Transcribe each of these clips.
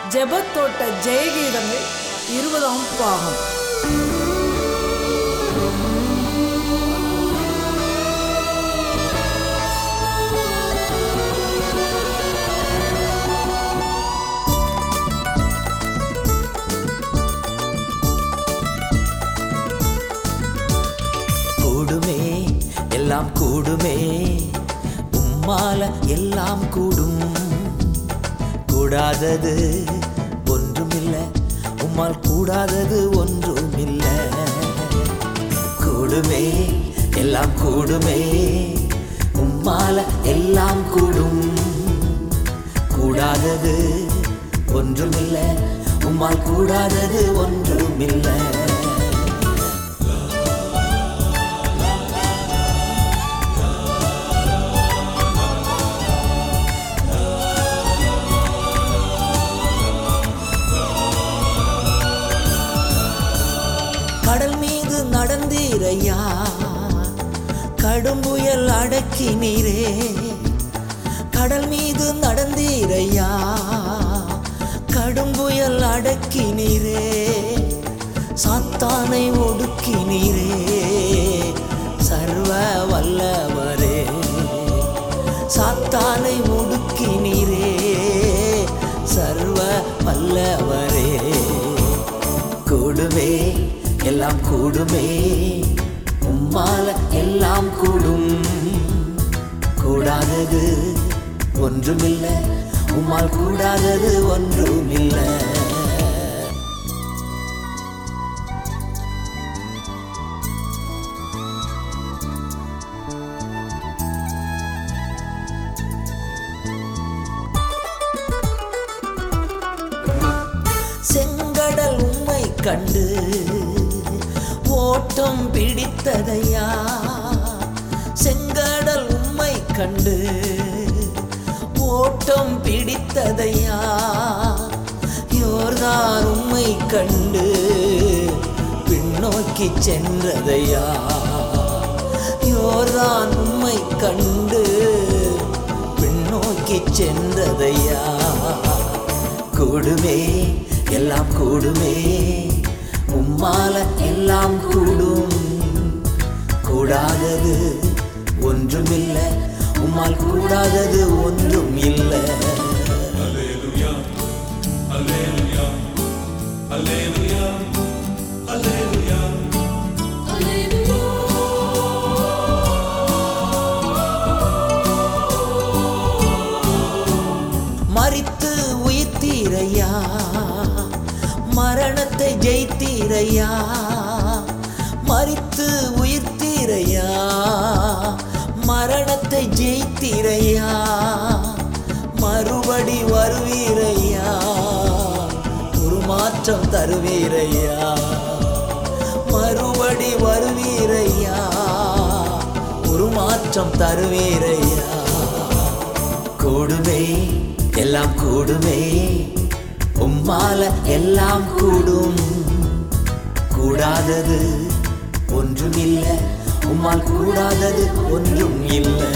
ஜெபத்தோட்ட ஜெயகீதங்கள் இருபதாம் பாகம் கூடுமே எல்லாம் கூடுமே உம்மால எல்லாம் கூடும் கூடாதது ஒன்றுமில்லை உம்மால் கூடாதது ஒன்றுமில்லை கூடுமே எல்லாம் கூடுமே உம்மால எல்லாம் கூடும் கூடாதது ஒன்றுமில்லை உம்மால் கூடாதது ஒன்றுமில்லை கடல் மீது நடந்தீரையா கடும் புயல் அடக்கினீரே கடல் மீது நடந்தீரையா கடும் புயல் அடக்கினீரே சாத்தானை ஒடுக்கினீரே சர்வ வல்லவரே சாத்தானை ஒடுக்கினீரே சர்வ வல்லவரே கூடுமே எல்லாம் கூடுமே உம்மால எல்லாம் கூடும் கூடாதது ஒன்றுமில்லை உம்மால் கூடாதது ஒன்றுமில்லை செங்கடல் உம்மை கண்டு ஓட்டம் பிடித்ததையா செங்கடல் உம்மை கண்டு ஓட்டம் பிடித்ததையா யோர்தான் உம்மை கண்டு பின்னோக்கி சென்றதையா யோர்தான் உம்மை கண்டு பின்னோக்கி சென்றதையா கூடுமே எல்லாம் கூடுமே உம்மால எல்லாம் கூடும் கூடாதது ஒன்றுமில்லை உம்மால் கூடாதது ஒன்றும் இல்லை மறித்து உயிர்த்தீரையா மரணத்தை ஜெயித்தீரையா மறித்து உயிர்த்தீரையா மரணத்தை ஜெயித்தீரையா மறுபடி வருவீரையா ஒரு மாற்றம் தருவீரையா மறுபடி வருவீரையா ஒரு மாற்றம் தருவீரையா கூடுமே எல்லாம் கூடுமே உம்மால எல்லாம் கூடும் கூடாதது ஒன்றும் இல்லை உம்மால் கூடாதது ஒன்றும் இல்லை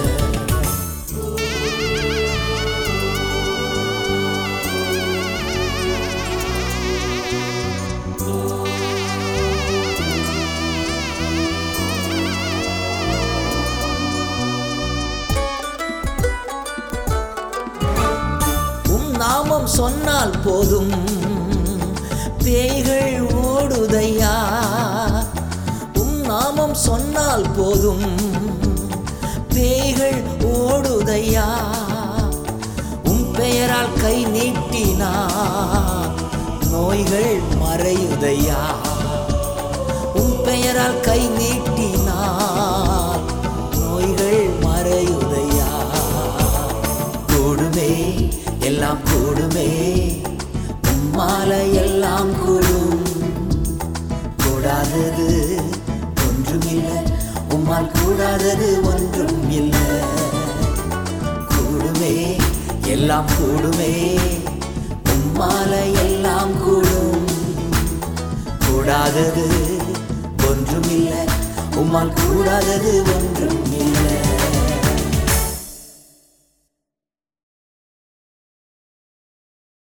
உம் நாமம் சொன்னால் போதும் பேய்கள் ஓடுதையா உம் நாமம் சொன்னால் போதும் பேய்கள் ஓடுதையா உம் பெயரால் கை நீட்டினா நோய்கள் மறையுதையா உம் பெயரால் கை நீட்டினார் நோய்கள் மறையுதையா கூடுமே எல்லாம் கூடுமே உம்மால எல்லாம் கூடும் கூடாதது ஒன்றுமில்லை உம்மால் கூடாதது ஒன்றும் இல்லை கூடுமே எல்லாம் கூடுமே உம்மால எல்லாம் கூடும் கூடாதது ஒன்றுமில்லை உம்மால் கூடாதது ஒன்றும் இல்லை